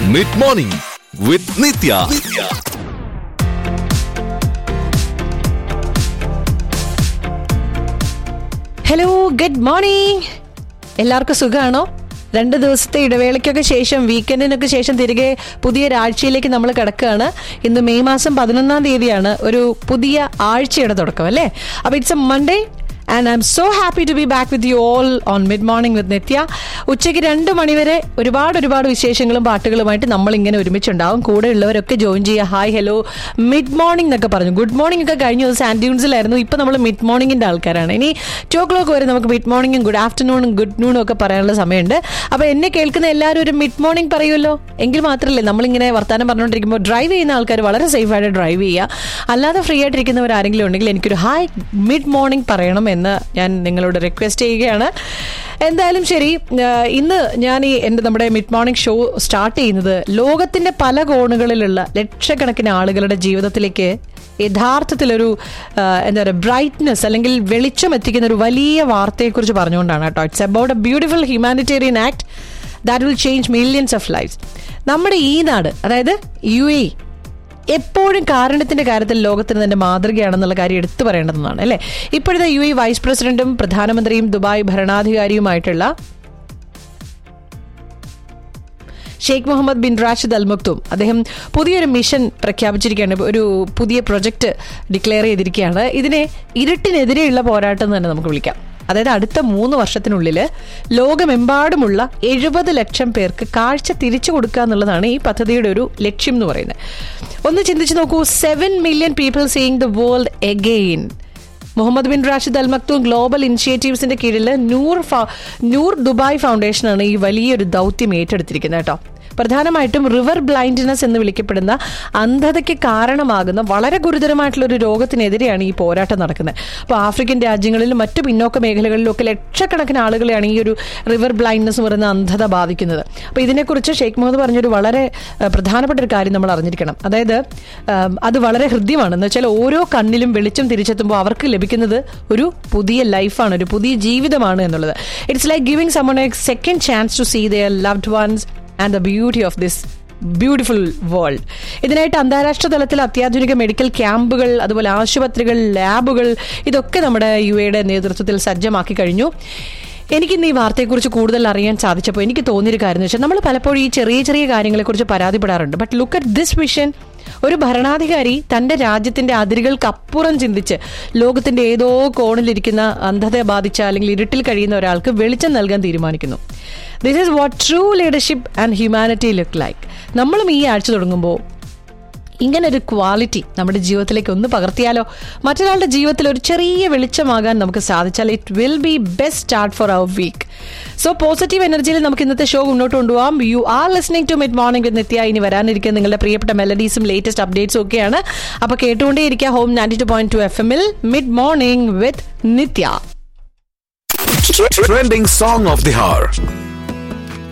mid morning with Nithya hello good morning എല്ലാവർക്കും സുഖമാണോ രണ്ട് ദിവസത്തെ ഇടവേളയ്ക്കൊക്കെ ശേഷം വീക്കെൻഡിനൊക്കെ ശേഷം തിരികെ പുതിയ ഒരാഴ്ചയിലേക്ക് നമ്മൾ കിടക്കുകയാണ് ഇന്ന് മെയ് മാസം പതിനൊന്നാം തീയതിയാണ് ഒരു പുതിയ ആഴ്ചയുടെ തുടക്കം അല്ലേ അപ്പൊ it's a Monday and I'm so happy to be back with you all on mid morning with Nithya ഉച്ചയ്ക്ക് രണ്ട് മണിവരെ ഒരുപാട് ഒരുപാട് വിശേഷങ്ങളും പാട്ടുകളുമായിട്ട് നമ്മൾ ഇങ്ങനെ ഒരുമിച്ചുണ്ടാവും കൂടെ ഉള്ളവരൊക്കെ ജോയിൻ ചെയ്യുക ഹായ് ഹലോ മിഡ് മോർണിംഗ് എന്നൊക്കെ പറഞ്ഞു ഗുഡ് മോർണിംഗ് ഒക്കെ കഴിഞ്ഞ ദിവസം സാൻഡ്യൂൺസിലായിരുന്നു ഇപ്പൊ നമ്മൾ മിഡ് മോർണിംഗിന്റെ ആൾക്കാരാണ് ഇനി ടു ഓ ക്ലോക്ക് വരെ നമുക്ക് മിഡ് മോർണിംഗും ഗുഡ് ആഫ്റ്റർനൂണും ഗുഡ് നൂണും ഒക്കെ പറയാനുള്ള സമയമുണ്ട് അപ്പൊ എന്നെ കേൾക്കുന്ന എല്ലാവരും ഒരു മിഡ് മോർണിംഗ് പറയുമല്ലോ എങ്കിൽ മാത്രമല്ലേ നമ്മളിങ്ങനെ വർത്താനം പറഞ്ഞുകൊണ്ടിരിക്കുമ്പോൾ ഡ്രൈവ് ചെയ്യുന്ന ആൾക്കാർ വളരെ സേഫായിട്ട് ഡ്രൈവ് ചെയ്യുക അല്ലാതെ ഫ്രീ ആയിട്ടിരിക്കുന്നവർ ആരെങ്കിലും ഉണ്ടെങ്കിൽ എനിക്കൊരു ഹായ് മിഡ് മോർണിംഗ് പറയണം എന്ന് ഞാൻ നിങ്ങളോട് റിക്വസ്റ്റ് ചെയ്യുകയാണ് എന്തായാലും ശരി ആ, ഇന്ന് ഞാൻ ഈ എൻ്റെ നമ്മുടെ മിഡ് മോർണിംഗ് ഷോ സ്റ്റാർട്ട് ചെയ്യുന്നത് ലോകത്തിന്റെ പല കോണുകളിലുള്ള ലക്ഷക്കണക്കിന് ആളുകളുടെ ജീവിതത്തിലേക്ക് യഥാർത്ഥത്തിലൊരു ആ, എന്താ പറയുക ബ്രൈറ്റ്നെസ് അല്ലെങ്കിൽ വെളിച്ചം എത്തിക്കുന്ന ഒരു വലിയ വാർത്തയെക്കുറിച്ച് പറഞ്ഞുകൊണ്ടാണ് കേട്ടോ it's about a beautiful humanitarian act that will change millions of life നമ്മുടെ ഈ നാട് അതായത് യു എ എപ്പോഴും കാരണത്തിന്റെ കാര്യത്തിൽ ലോകത്തിന് തന്നെ മാതൃകയാണെന്നുള്ള കാര്യം എടുത്തു പറയേണ്ടതെന്നാണ് അല്ലേ ഇപ്പോഴത്തെ യു എ വൈസ് പ്രസിഡന്റും പ്രധാനമന്ത്രിയും ദുബായ് ഭരണാധികാരിയുമായിട്ടുള്ള Sheikh Mohammed bin Rashid Al Maktoum അദ്ദേഹം പുതിയൊരു മിഷൻ പ്രഖ്യാപിച്ചിരിക്കുകയാണ് ഒരു പുതിയ പ്രൊജക്ട് ഡിക്ലെയർ ചെയ്തിരിക്കുകയാണ് ഇതിനെ ഇരുട്ടിനെതിരെയുള്ള പോരാട്ടം എന്ന് തന്നെ നമുക്ക് വിളിക്കാം അതായത് അടുത്ത മൂന്ന് വർഷത്തിനുള്ളിൽ ലോകമെമ്പാടുമുള്ള എഴുപത് ലക്ഷം പേർക്ക് കാഴ്ച തിരിച്ചു കൊടുക്കുക എന്നുള്ളതാണ് ഈ പദ്ധതിയുടെ ഒരു ലക്ഷ്യം എന്ന് പറയുന്നത് ഒന്ന് ചിന്തിച്ചു നോക്കൂ seven million people seeing the world again Mohammed bin Rashid Al Maktoum global ഇനിഷ്യേറ്റീവ്സിന്റെ കീഴിൽ നൂർ ഫ- നൂർ ദുബായ് ഫൗണ്ടേഷനാണ് ഈ വലിയൊരു ദൗത്യം ഏറ്റെടുത്തിരിക്കുന്നത് കേട്ടോ പ്രധാനമായിട്ടും റിവർ ബ്ലൈൻഡ്നെസ് എന്ന് വിളിക്കപ്പെടുന്ന അന്ധതയ്ക്ക് കാരണമാകുന്ന വളരെ ഗുരുതരമായിട്ടുള്ള ഒരു രോഗത്തിനെതിരെയാണ് ഈ പോരാട്ടം നടക്കുന്നത് അപ്പോൾ ആഫ്രിക്കൻ രാജ്യങ്ങളിലും മറ്റു പിന്നോക്ക മേഖലകളിലും ഒക്കെ ലക്ഷക്കണക്കിന് ആളുകളെയാണ് ഈ ഒരു റിവർ ബ്ലൈൻഡ്നെസ് എന്ന് പറയുന്ന അന്ധത ബാധിക്കുന്നത് അപ്പോൾ ഇതിനെക്കുറിച്ച് ഷെയ്ഖ് മുഹമ്മദ് പറഞ്ഞൊരു വളരെ ഏഹ്, പ്രധാനപ്പെട്ട ഒരു കാര്യം നമ്മൾ അറിഞ്ഞിരിക്കണം അതായത് ഏഹ്, അത് വളരെ ഹൃദ്യമാണ് എന്ന് വെച്ചാൽ ഓരോ കണ്ണിലും വെളിച്ചം തിരിച്ചെത്തുമ്പോൾ അവർക്ക് ലഭിക്കുന്നത് ഒരു പുതിയ ലൈഫാണ് ഒരു പുതിയ ജീവിതമാണ് എന്നുള്ളത് it's like giving someone a second chance to see their loved ones and the beauty of this beautiful world ഇതിനായിട്ട് അന്താരാഷ്ട്ര തലത്തിൽ അത്യാധുനിക മെഡിക്കൽ ക്യാമ്പുകൾ അതുപോലെ ആശുപത്രികൾ ലാബുകൾ ഇതൊക്കെ നമ്മുടെ യു എയുടെ നേതൃത്വത്തിൽ സജ്ജമാക്കി കഴിഞ്ഞു എനിക്കിന്ന് ഈ വാർത്തയെക്കുറിച്ച് കൂടുതൽ അറിയാൻ സാധിച്ചപ്പോൾ എനിക്ക് തോന്നിയൊരു കാര്യം എന്ന് വെച്ചാൽ നമ്മൾ പലപ്പോഴും ഈ ചെറിയ ചെറിയ കാര്യങ്ങളെക്കുറിച്ച് പരാതിപ്പെടാറുണ്ട് but look at this vision ഒരു ഭരണാധികാരി തന്റെ രാജ്യത്തിന്റെ അതിരുകൾക്കപ്പുറം ചിന്തിച്ച് ലോകത്തിന്റെ ഏതോ കോണിലിരിക്കുന്ന അന്ധത ബാധിച്ച അല്ലെങ്കിൽ ഇരുട്ടിൽ കഴിയുന്ന ഒരാൾക്ക് വെളിച്ചം നൽകാൻ തീരുമാനിക്കുന്നു this is what true leadership and humanity look like നമ്മളും ഈ ആഴ്ച തുടങ്ങുമ്പോൾ ഇങ്ങനെ ഒരു ക്വാളിറ്റി നമ്മുടെ ജീവിതത്തിലേക്ക് ഒന്ന് പകർത്തിയാലോ മറ്റൊരാളുടെ ജീവിതത്തിൽ ഒരു ചെറിയ വെളിച്ചമാകാൻ നമുക്ക് സാധിച്ചാൽ it will be best start for our week so positive എനർജിയിൽ നമുക്ക് ഇന്നത്തെ ഷോ മുന്നോട്ട് കൊണ്ടുപോകാം you are listening to mid morning with Nithya ഇനി വരാനിരിക്കുന്ന നിങ്ങളുടെ പ്രിയപ്പെട്ട മെലഡീസും ലേറ്റസ്റ്റ് അപ്ഡേറ്റ്സും ഒക്കെയാണ് അപ്പൊ കേട്ടുകൊണ്ടേയിരിക്കുക home ninety two point two F എമ്മിൽ mid morning with Nithya trending song of the hour